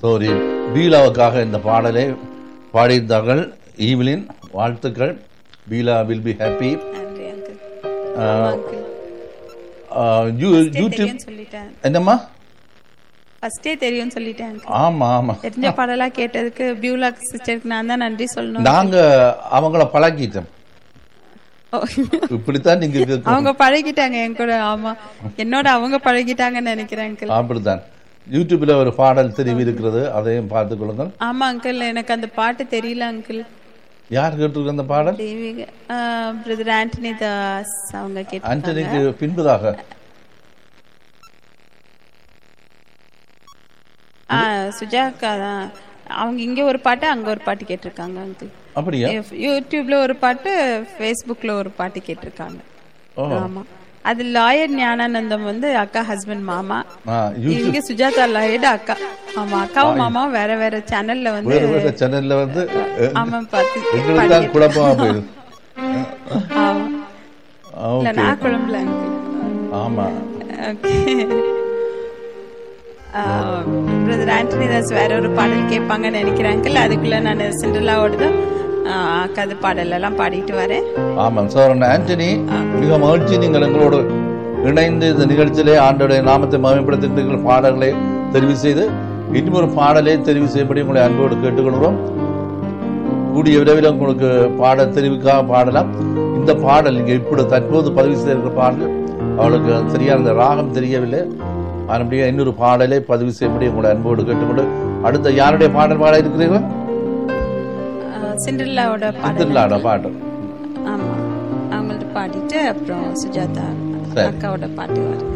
சோரி பீலாவுக்காக இந்த பாடலை பாடியிருந்தார்கள் ஈவிலின் வாழ்த்துக்கள் பீலா வில் பி ஹாப்பி நன்றி அங்கிள் யூடியூப் தெரியும் சொல்லிட்டேன் என்னம்மா ஃபர்ஸ்டே தெரியும் சொல்லிட்டேன் uncle. ஆமா ஆமா தெரிஞ்ச பாடலா கேட்டதுக்கு பியூலா சிஸ்டருக்கு நான் தான் நன்றி சொல்லணும் நாங்க அவங்கள பழக்கிட்டோம் ஓ. இப்படித்தான் நீங்க கேட்கணும். அவங்க பழகிட்டாங்க என் கூட ஆமா என்னோட அவங்க பழகிட்டாங்கன்னு நினைக்கிறேன் அங்கிள் அப்படித்தான் யூடியூப்ல ஒரு பாடல் தெரிவி இருக்கிறது அதையும் பார்த்துக் கொள்ளுங்கள் ஆமா அங்கிள் எனக்கு அந்த பாட்டு தெரியல அங்கிள் யார் கேட்டிருக்க அந்த பாடல் தெய்வீக பிரதர் ஆண்டனி தாஸ் அவங்க கேட்டு ஆண்டனிக்கு பின்பதாக சுஜாக்கா தான் அவங்க இங்க ஒரு பாட்டு அங்க ஒரு பாட்டு கேட்டிருக்காங்க அங்கிள் அப்படியா யூடியூப்ல ஒரு பாட்டு ஃபேஸ்புக்ல ஒரு பாட்டு கேட்டிருக்காங்க ஓ ஆமா அது லாயர் ஞானானந்தம் வந்து அக்கா ஹஸ்பண்ட் மாமா ஆ, யூ- இங்க சுஜாதா லாயர்டு அக்கா ஆமா அக்காவும் மாமாவும் வேற வேற சேனல்ல வந்து வேறு வேறு சேனல்ல வந்து அஹ், ஆமா பார்த்து எங்களுக்கு தான் குழப்பமா போயிடுது ஆமா ஆ, இல்ல ஓகே நான் குழம்புல ஆமா ஓகே பிரதர் ஆண்டனி தாஸ் வேற ஒரு பாடல் கேட்பாங்கன்னு நினைக்கிறேன் அங்கிள் அதுக்குள்ள நான் சிண்டலாவோட தான் கதை பாடல் எல்லாம் பாடிட்டு வரேன் ஆமாம் சோரன் ஆண்டனி மிக மகிழ்ச்சி நீங்கள் எங்களோடு இணைந்து இந்த நிகழ்ச்சியிலே ஆண்டோடைய நாமத்தை மகிமைப்படுத்துகின்ற பாடல்களை தெரிவு செய்து இன்னும் ஒரு பாடலை தெரிவு செய்யப்படி உங்களை அன்போடு கேட்டுக்கொள்கிறோம் கூடிய விரைவில் உங்களுக்கு பாட தெரிவுக்காக பாடலாம் இந்த பாடல் இங்கே இப்படி தற்போது பதிவு செய்திருக்கிற பாடல் அவளுக்கு சரியான அந்த ராகம் தெரியவில்லை அதனுடைய இன்னொரு பாடலை பதிவு செய்யப்படி உங்களை அன்போடு கேட்டுக்கொண்டு அடுத்த யாருடைய பாடல் பாட இருக்கிறீர்கள் சிண்டலாவோட பாடல் திருநாட பாடல் ஆமா அவங்கள்ட்ட பாடிட்டு அப்புறம் சுஜாதா சரி. அக்காவோட பாட்டு வரும்